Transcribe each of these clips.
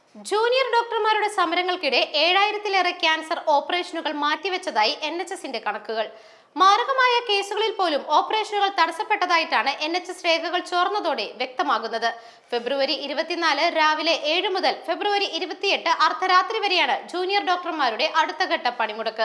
junior ഡോക്ടർമാരുടെ സമരങ്ങൾക്കിടെ ഏഴായിരത്തിലേറെ cancer ഓപ്പറേഷനുകൾ മാറ്റിവെച്ചതായി N H എസിന്റെ കണക്കുകൾ മാരകമായ കേസുകളിൽ പോലും ഓപ്പറേഷനുകൾ തടസ്സപ്പെട്ടതായിട്ടാണ് എൻ എച്ച് എസ് രേഖകൾ ചോർന്നതോടെ വ്യക്തമാകുന്നത് ഫെബ്രുവരി ഇരുപത്തിനാല് രാവിലെ ഏഴ് മുതൽ ഫെബ്രുവരി ഇരുപത്തിയെട്ട് അർദ്ധരാത്രി വരെയാണ് ജൂനിയർ ഡോക്ടർമാരുടെ അടുത്ത ഘട്ട പണിമുടക്ക്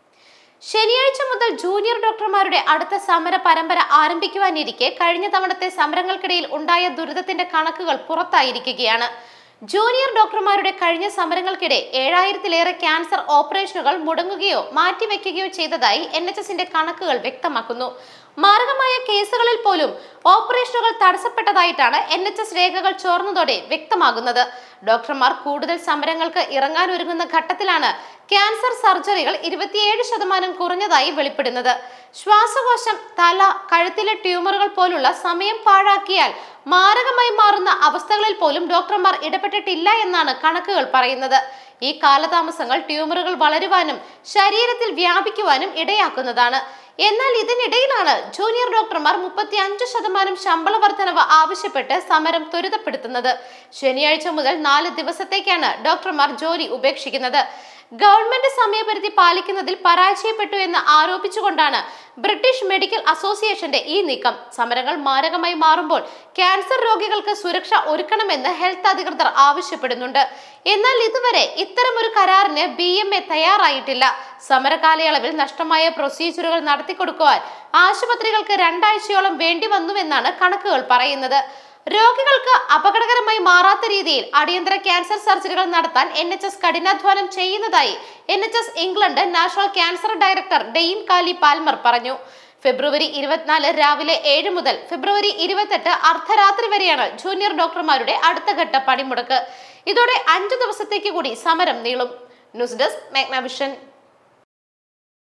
ശനിയാഴ്ച മുതൽ ജൂനിയർ ഡോക്ടർമാരുടെ അടുത്ത സമര പരമ്പര ആരംഭിക്കുവാനിരിക്കെ കഴിഞ്ഞ തവണത്തെ സമരങ്ങൾക്കിടയിൽ ഉണ്ടായ ദുരിതത്തിന്റെ കണക്കുകൾ പുറത്തായിരിക്കുകയാണ് ജൂനിയർ ഡോക്ടർമാരുടെ കഴിഞ്ഞ സമരങ്ങൾക്കിടെ ഏഴായിരത്തിലേറെ ക്യാൻസർ ഓപ്പറേഷനുകൾ മുടങ്ങുകയോ മാറ്റിവെക്കുകയോ ചെയ്തതായി എൻ എച്ച് എസിന്റെ കണക്കുകൾ വ്യക്തമാക്കുന്നു മാരകമായ കേസുകളിൽ പോലും ഓപ്പറേഷനുകൾ തടസ്സപ്പെട്ടതായിട്ടാണ് എൻ എച്ച് എസ് രേഖകൾ ചോർന്നതോടെ വ്യക്തമാകുന്നത് ഡോക്ടർമാർ കൂടുതൽ സമരങ്ങൾക്ക് ഇറങ്ങാനൊരുങ്ങുന്ന ഘട്ടത്തിലാണ് ക്യാൻസർ സർജറികൾ ഇരുപത്തിയേഴ് ശതമാനം കുറഞ്ഞതായി വെളിപ്പെടുന്നത് ശ്വാസകോശം തല കഴുത്തിലെ ട്യൂമറുകൾ പോലുള്ള സമയം പാഴാക്കിയാൽ മാരകമായി മാറുന്ന അവസ്ഥകളിൽ പോലും ഡോക്ടർമാർ ഇടപെട്ടിട്ടില്ല എന്നാണ് കണക്കുകൾ പറയുന്നത് ഈ കാലതാമസങ്ങൾ ട്യൂമറുകൾ വളരുവാനും ശരീരത്തിൽ വ്യാപിക്കുവാനും ഇടയാക്കുന്നതാണ് എന്നാൽ ഇതിനിടയിലാണ് ജൂനിയർ ഡോക്ടർമാർ മുപ്പത്തി അഞ്ച് ശതമാനം ശമ്പള വർധനവ് ആവശ്യപ്പെട്ട് സമരം ത്വരിതപ്പെടുത്തുന്നത് ശനിയാഴ്ച മുതൽ നാല് ദിവസത്തേക്കാണ് ഡോക്ടർമാർ ജോലി ഉപേക്ഷിക്കുന്നത് ഗവൺമെന്റ് സമയപരിധി പാലിക്കുന്നതിൽ പരാജയപ്പെട്ടു എന്ന് ആരോപിച്ചുകൊണ്ടാണ് ബ്രിട്ടീഷ് മെഡിക്കൽ അസോസിയേഷന്റെ ഈ നീക്കം സമരങ്ങൾ മാരകമായി മാറുമ്പോൾ ക്യാൻസർ രോഗികൾക്ക് സുരക്ഷ ഒരുക്കണമെന്ന് ഹെൽത്ത് അധികൃതർ ആവശ്യപ്പെടുന്നുണ്ട് എന്നാൽ ഇതുവരെ ഇത്തരമൊരു കരാറിന് ബി എം എ തയ്യാറായിട്ടില്ല സമര കാലയളവിൽ നഷ്ടമായ പ്രൊസീജിയറുകൾ നടത്തിക്കൊടുക്കുവാൻ ആശുപത്രികൾക്ക് രണ്ടാഴ്ചയോളം വേണ്ടി വന്നുവെന്നാണ് കണക്കുകൾ പറയുന്നത് രോഗികൾക്ക് അപകടകരമായി മാറാത്ത രീതിയിൽ അടിയന്തര ക്യാൻസർ സർജറികൾ നടത്താൻ എൻ എച്ച് എസ് കഠിനാധ്വാനം ചെയ്യുന്നതായി N H S England national cancer director Dame Cally Palmer പറഞ്ഞു ഫെബ്രുവരി ഇരുപത്തിനാല് രാവിലെ ഏഴ് മുതൽ ഫെബ്രുവരി ഇരുപത്തെട്ട് അർദ്ധരാത്രി വരെയാണ് ജൂനിയർ ഡോക്ടർമാരുടെ അടുത്ത ഘട്ട പണിമുടക്ക് ഇതോടെ അഞ്ചു ദിവസത്തേക്ക് കൂടി സമരം നീളും ന്യൂസ് ഡെസ്ക് മേഗ്നാവിഷൻ